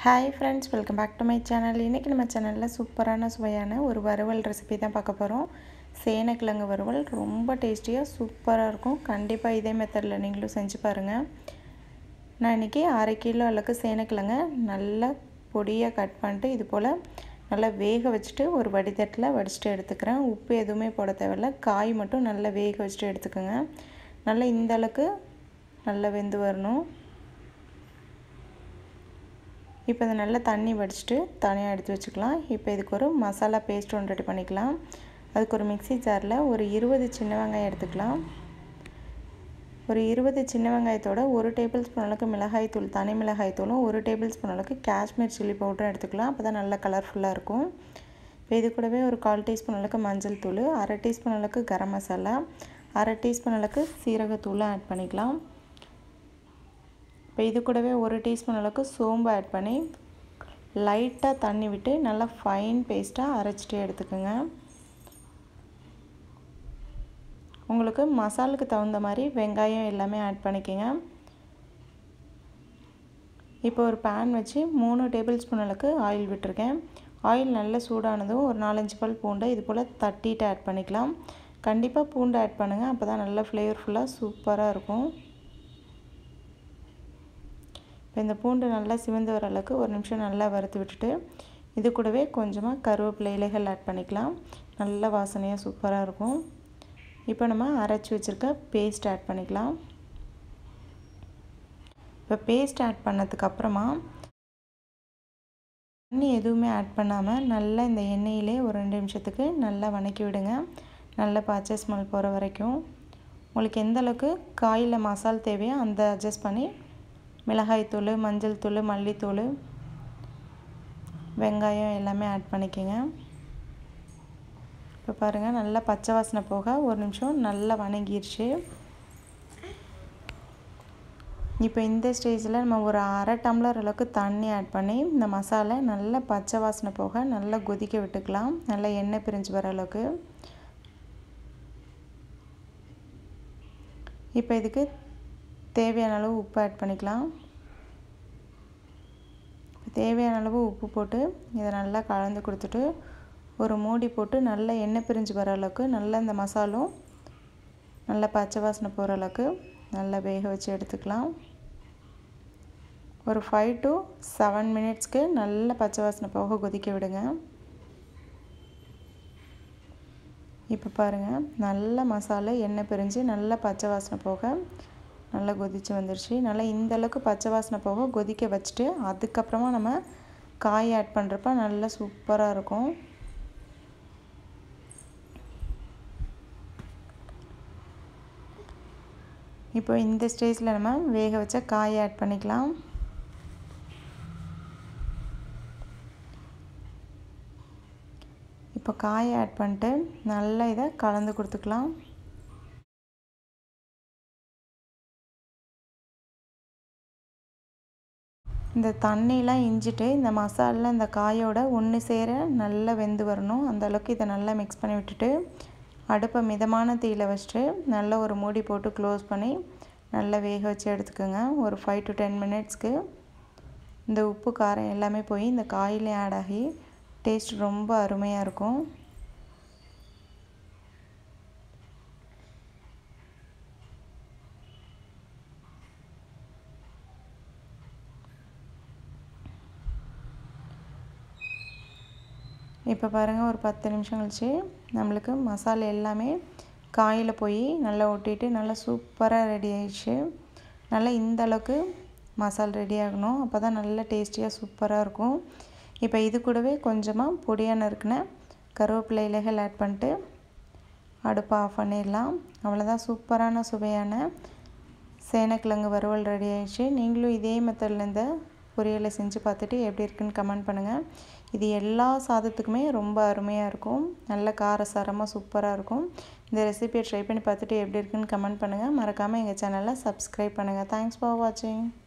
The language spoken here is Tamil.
hi friends welcome back to my channel இன்றைக்கி நம்ம சேனலில் சூப்பரான சுவையான ஒரு வறுவல் ரெசிபி தான் பார்க்க போகிறோம் சேனக்கிழங்கு வறுவல் ரொம்ப டேஸ்டியாக சூப்பராக இருக்கும் கண்டிப்பாக இதே மெத்தடில் நீங்களும் செஞ்சு பாருங்கள் நான் இன்றைக்கி அரை கிலோ அளவுக்கு சேனக்கிழங்க நல்லா பொடியாக கட் பண்ணிட்டு இது போல் நல்லா வேக வச்சுட்டு ஒரு வடிதட்டில் வடிச்சிட்டு எடுத்துக்கிறேன் உப்பு எதுவுமே போட தேவையில்ல காய் மட்டும் நல்லா வேக வச்சுட்டு எடுத்துக்கோங்க நல்லா இந்த அளவுக்கு நல்லா வெந்து வரணும் இப்போ இதை நல்லா தண்ணி வடிச்சிட்டு தனியாக எடுத்து வச்சுக்கலாம் இப்போ இதுக்கு ஒரு மசாலா பேஸ்ட் ஒன்று ரெடி பண்ணிக்கலாம் அதுக்கு ஒரு மிக்சி ஜாரில் ஒரு இருபது சின்ன வெங்காயம் எடுத்துக்கலாம் ஒரு இருபது சின்ன வெங்காயத்தோட ஒரு டேபிள் ஸ்பூன் அளவுக்கு மிளகாய் தூள் தனி மிளகாய் தூளும் ஒரு டேபிள் ஸ்பூன் அளவுக்கு காஷ்மீர் சில்லி பவுடரும் எடுத்துக்கலாம் அப்போ தான் நல்லா கலர்ஃபுல்லாக இருக்கும் இப்போ இது கூடவே ஒரு கால் டீஸ்பூன் அளவுக்கு மஞ்சள் தூள் அரை டீஸ்பூன் அளவுக்கு கரம் மசாலா அரை டீஸ்பூன் அளவுக்கு சீரகத்தூளும் ஆட் பண்ணிக்கலாம் இப்போ இது கூடவே ஒரு டீஸ்பூன் அளவுக்கு சோம்பு ஆட் பண்ணி லைட்டாக தண்ணி விட்டு நல்லா ஃபைன் பேஸ்ட்டாக அரைச்சிட்டு எடுத்துக்கோங்க உங்களுக்கு மசாலுக்கு தகுந்த மாதிரி வெங்காயம் எல்லாமே ஆட் பண்ணிக்கோங்க இப்போ ஒரு பேன் வச்சு மூணு டேபிள் ஸ்பூன் அளவுக்கு ஆயில் விட்டுருக்கேன் ஆயில் நல்லா சூடானதும் ஒரு நாலஞ்சு பல் பூண்டை இது போல் தட்டிட்டு ஆட் பண்ணிக்கலாம் கண்டிப்பாக பூண்டு ஆட் பண்ணுங்கள் அப்போ தான் நல்லா ஃப்ளேவர்ஃபுல்லாக சூப்பராக இருக்கும் இப்போ இந்த பூண்டு நல்லா சிவந்து வர அளவுக்கு ஒரு நிமிஷம் நல்லா வறுத்து விட்டுட்டு இது கூடவே கொஞ்சமாக கருவேப்பிலை இலைகள் ஆட் பண்ணிக்கலாம் நல்ல வாசனையாக சூப்பராக இருக்கும் இப்போ நம்ம அரைச்சி வச்சுருக்க பேஸ்ட் ஆட் பண்ணிக்கலாம் இப்போ பேஸ்ட் ஆட் பண்ணதுக்கப்புறமா தண்ணி எதுவுமே ஆட் பண்ணாமல் நல்லா இந்த எண்ணெயிலே ஒரு ரெண்டு நிமிஷத்துக்கு நல்லா வணக்கி விடுங்க நல்ல பச்சை ஸ்மெல் போகிற வரைக்கும் உங்களுக்கு எந்த அளவுக்கு காயில் மசால் தேவையோ அந்த அட்ஜஸ்ட் பண்ணி மிளகாய்த்தூள் மஞ்சள் தூள் மல்லித்தூள் வெங்காயம் எல்லாமே ஆட் பண்ணிக்கோங்க இப்போ பாருங்கள் நல்லா பச்சை வாசனை போக ஒரு நிமிஷம் நல்லா வணங்கிருச்சு இப்போ இந்த ஸ்டேஜில் நம்ம ஒரு அரை டம்ளர் அளவுக்கு தண்ணி ஆட் பண்ணி இந்த மசாலா நல்லா பச்சை வாசனை போக நல்லா கொதிக்க விட்டுக்கலாம் நல்லா எண்ணெய் பிரிஞ்சு வர அளவுக்கு இப்போ இதுக்கு தேவையான அளவு உப்பு ஆட் பண்ணிக்கலாம் தேவையான அளவு உப்பு போட்டு இதை நல்லா கலந்து கொடுத்துட்டு ஒரு மூடி போட்டு நல்லா எண்ணெய் பிரிஞ்சு வர அளவுக்கு நல்லா இந்த மசாலும் நல்லா பச்சை வாசனை போகிற அளவுக்கு நல்லா வேக வச்சு எடுத்துக்கலாம் ஒரு ஃபைவ் டு செவன் மினிட்ஸ்க்கு நல்ல பச்சை வாசனை போக கொதிக்க விடுங்க இப்போ பாருங்கள் நல்ல மசாலா எண்ணெய் பிரிஞ்சு நல்லா பச்சை வாசனை போக நல்லா கொதித்து வந்துருச்சு நல்லா இந்த அளவுக்கு பச்சை வாசனை போக கொதிக்க வச்சுட்டு அதுக்கப்புறமா நம்ம காய் ஆட் பண்ணுறப்ப நல்லா சூப்பராக இருக்கும் இப்போ இந்த ஸ்டேஜில் நம்ம வேக வச்ச காய் ஆட் பண்ணிக்கலாம் இப்போ காயை ஆட் பண்ணிட்டு நல்லா இதை கலந்து கொடுத்துக்கலாம் இந்த தண்ணியெலாம் இஞ்சிட்டு இந்த மசாலா இந்த காயோட ஒன்று சேர நல்லா வெந்து வரணும் அந்த அளவுக்கு இதை நல்லா மிக்ஸ் பண்ணி விட்டுட்டு அடுப்பை மிதமான தீயில் வச்சுட்டு நல்லா ஒரு மூடி போட்டு க்ளோஸ் பண்ணி நல்லா வேக வச்சு எடுத்துக்கோங்க ஒரு ஃபைவ் டு டென் மினிட்ஸ்க்கு இந்த உப்பு காரம் எல்லாமே போய் இந்த காயிலே ஆட் ஆகி டேஸ்ட் ரொம்ப அருமையாக இருக்கும் இப்போ பாருங்கள் ஒரு பத்து நிமிஷம் கழிச்சு நம்மளுக்கு மசாலா எல்லாமே காயில் போய் நல்லா ஒட்டிட்டு நல்லா சூப்பராக ரெடி ஆயிடுச்சு நல்லா இந்த அளவுக்கு மசால் ரெடி ஆகணும் அப்போ தான் நல்லா டேஸ்டியாக சூப்பராக இருக்கும் இப்போ இது கூடவே கொஞ்சமாக பொடியாக நறுக்கின கருவேப்பிலை இலைகள் ஆட் பண்ணிட்டு அடுப்பை ஆஃப் பண்ணிடலாம் அவ்வளோதான் சூப்பரான சுவையான சேனக்கிழங்கு வறுவல் ரெடி ஆயிடுச்சு நீங்களும் இதே மெத்தடில் இந்த பொரியலை செஞ்சு பார்த்துட்டு எப்படி இருக்குன்னு கமெண்ட் பண்ணுங்கள் இது எல்லா சாதத்துக்குமே ரொம்ப அருமையாக இருக்கும் நல்ல காரசாரமாக சூப்பராக இருக்கும் இந்த ரெசிபியை ட்ரை பண்ணி பார்த்துட்டு எப்படி இருக்குன்னு கமெண்ட் பண்ணுங்கள் மறக்காமல் எங்கள் சேனலை சப்ஸ்கிரைப் பண்ணுங்கள் தேங்க்ஸ் ஃபார் வாட்சிங்